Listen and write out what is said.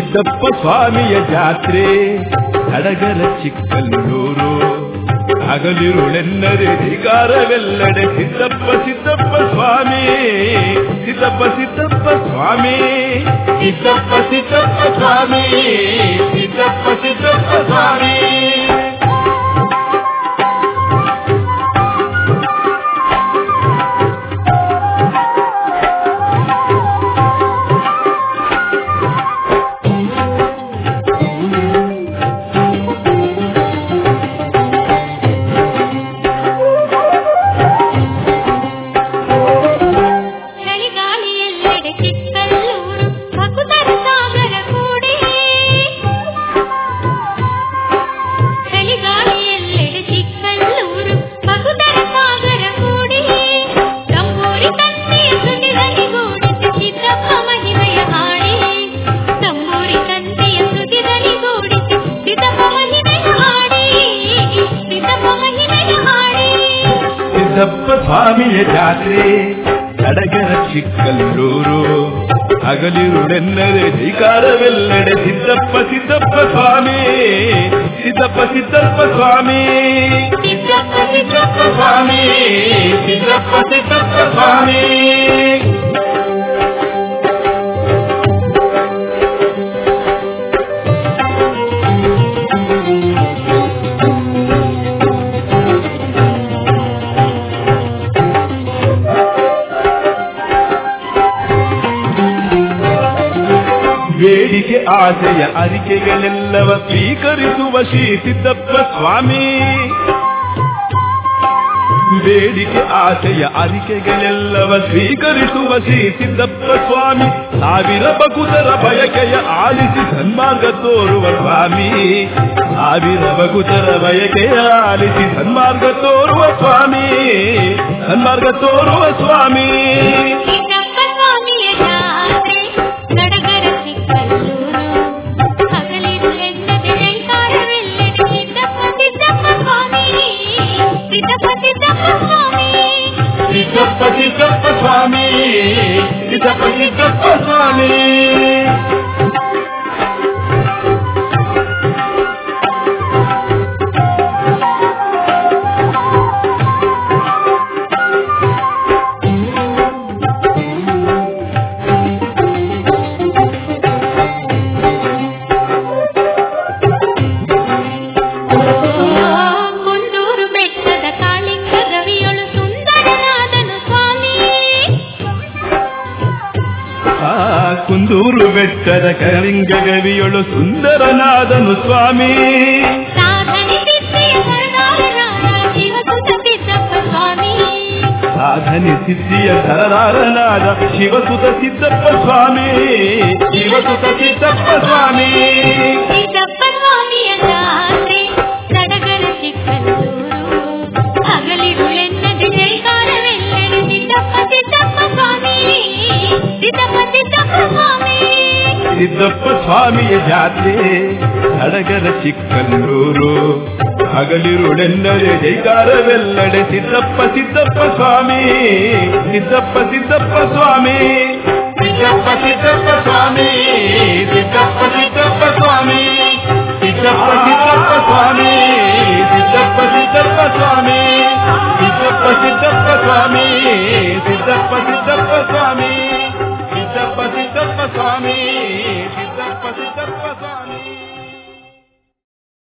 ಸಿದ್ದಪ್ಪ ಸ್ವಾಮಿಯ ಜಾತ್ರೆ ಹಡಗರ ಚಿಕ್ಕಲ್ಲೂರು ಹಗಲಿರುಳೆನ್ನರೆ ಧಿಕಾರವೆಲ್ಲಡೆ ಸಿದ್ದಪ್ಪ ಸಿದ್ದಪ್ಪ ಸ್ವಾಮಿ ಸಿದ್ದಪ್ಪ ಸಿದ್ದಪ್ಪ ಸ್ವಾಮಿ ಸಿದ್ದಪ್ಪ ಸಿದ್ದಪ್ಪ ಸ್ವಾಮಿ ಸಿದ್ದಪ್ಪ ಸಿದ್ದಪ್ಪ ಸ್ವಾಮಿ ಚಳಿಗಾಳಿಯೆಲ್ಲೆಡೆ ಚಿಕ್ಕಲ್ಲೂರು ಭಕ್ತರ ಸಾಗರ ಕೂಡಿ ಚಳಿಗಾಳಿಯೆಲ್ಲೆಡೆ ಚಿಕ್ಕಲ್ಲೂರು ಭಕ್ತರ ಸಾಗರ ಕೂಡಿ ತಂಬೂರಿ ತಂದೆಯ ಸುದಿದನಿಗೂಡಿಸಿ ಸಿದ್ದಪ್ಪ ಮಹಿಮೆಯ ಹಾಡಿ ತಂಬೂರಿ ತಂದೆಯ ಸುದಿದನಿಗೂಡಿಸಿ ಸಿದ್ದಪ್ಪ ಮಹಿಮೆಯ ಹಾಡಿ ಸಿದ್ದಪ್ಪ ಮಹಿಮೆಯ ಹಾಡಿ ಸಿದ್ದಪ್ಪ ಸ್ವಾಮಿಯ ಜಾತ್ರೆ ಹಡಗರ ಚಿಕ್ಕಲ್ಲೂರು ಹಗಲಿರುಳೆನ್ನರೆ ಧಿಕಾರವೆಲ್ಲಡೆ ಸಿದ್ದಪ್ಪ ಸಿದ್ದಪ್ಪ ಸ್ವಾಮಿ ಸಿದ್ದಪ್ಪ ಸಿದ್ದಪ್ಪ ಸ್ವಾಮಿ ಸಿದ್ದಪ್ಪ ಸಿದ್ದಪ್ಪ ಸ್ವಾಮಿ ಸಿದ್ದಪ್ಪ ಸಿದ್ದಪ್ಪ ಸ್ವಾಮಿ ಬೇಡಿಕೆ ಆಸೆಯ ಅರಿಕೆಗಳೆಲ್ಲವ ಸ್ವೀಕರಿಸುವ ಶ್ರೀ ಸಿದ್ದಪ್ಪ ಸ್ವಾಮಿ ಬೇಡಿಕೆ ಆಸೆಯ ಅರಿಕೆಗಳೆಲ್ಲವ ಸ್ವೀಕರಿಸುವ ಶ್ರೀ ಸಿದ್ದಪ್ಪ ಸ್ವಾಮಿ ಸಾವಿರ ಬಗುದರ ಬಯಕೆಯ ಆಲಿಸಿ ಸನ್ಮಾರ್ಗ ತೋರುವ ಸ್ವಾಮಿ ಸಾವಿರ ಬಗುದರ ಬಯಕೆಯ ಆಲಿಸಿ ಸನ್ಮಾರ್ಗ ತೋರುವ ಸ್ವಾಮಿ ಸನ್ಮಾರ್ಗ ತೋರುವ ಸ್ವಾಮಿ ಸಿದ್ದಪ್ಪ ಸ್ವಾಮಿಯ ಜಾತ್ರೆ ನಡಗರ ಚಿಕ್ಕಲ್ಲೂರು ಹಗಲಿರುಳೆನ್ನದೆ ಜೈಕಾರವೆಲ್ಲೆಡೆ ಸಿದ್ದಪ್ಪ ಸಿದ್ದಪ್ಪ ಸ್ವಾಮಿ ಸಿದ್ದಪ್ಪ ಸಿದ್ದಪ್ಪ ಸ್ವಾಮಿ ಸಿದ್ದಪ್ಪ ಸಿದ್ದಪ್ಪ ಸ್ವಾಮಿ ಸಿದ್ದಪ್ಪ ಸಿದ್ದಪ್ಪ ಸ್ವಾಮಿ ಕುಂದೂರು ಬೆಟ್ಟದ ಕಾಳಿಂಗ ಗವಿಯೊಳು ಸುಂದರನಾದನು ಸ್ವಾಮಿ ಆ ಕುಂದೂರು ಬೆಟ್ಟದ ಕಲಿಂಗ ಗವಿಯೊಳು ಸುಂದರನಾದನು ಸ್ವಾಮಿ ಸಾಧನೆ ಸಿದ್ಧಿಯ ಸರದಾರನಾದ ಶಿವಸುತ ಸಿದ್ದಪ್ಪ ಸ್ವಾಮಿ ಸಾಧನೆ ಸಿದ್ಧಿಯ ಸರದಾರನಾದ ಶಿವಸುತ ಸಿದ್ದಪ್ಪ ಸ್ವಾಮಿ ಶಿವಸುತ ಸಿದ್ದಪ್ಪ ಸ್ವಾಮಿ ಸಿದ್ದಪ್ಪ ಸ್ವಾಮಿಯ ಜಾತ್ರೆ ಸಡಗರ ಚಿಕ್ಕಲ್ಲೂರು ಹಗಲಿರುಳೆನ್ನದೆ ಜೈಕಾರವೆಲ್ಲೆಡೆ ಸಿದ್ದಪ್ಪ ಸಿದ್ದಪ್ಪ ಸ್ವಾಮಿ ಸಿದ್ದಪ್ಪ ಸಿದ್ದಪ್ಪ ಸ್ವಾಮಿ ಸಿದ್ದಪ್ಪ ಸ್ವಾಮಿಯ ಜಾತ್ರೆ ಹಡಗರ ಚಿಕ್ಕಲ್ಲೂರು ಹಗಲಿರುಳೆನ್ನರೆ ಜೈಕಾರವೆಲ್ಲಡೆ ಸಿದ್ದಪ್ಪ ಸಿದ್ದಪ್ಪ ಸ್ವಾಮಿ ಸಿದ್ದಪ್ಪ ಸಿದ್ದಪ್ಪ ಸ್ವಾಮಿ ಸಿದ್ದಪ್ಪ ಸಿದ್ದಪ್ಪ ಸ್ವಾಮಿ ಸಿದ್ದಪ್ಪ ಸಿದ್ದಪ್ಪ ಸ್ವಾಮಿ ಸಿದ್ದಪ್ಪ ಸಿದ್ದಪ್ಪ ಸ್ವಾಮಿ ಸಿದ್ದಪ್ಪ ಸಿದ್ದಪ್ಪ ಸ್ವಾಮಿ ಸಿದ್ದಪ್ಪ ಸಿದ್ದಪ್ಪ ಸ್ವಾಮಿ ಸಿದ್ದಪ್ಪ ಸಿದ್ದಪ್ಪ ಸ್ವಾಮಿ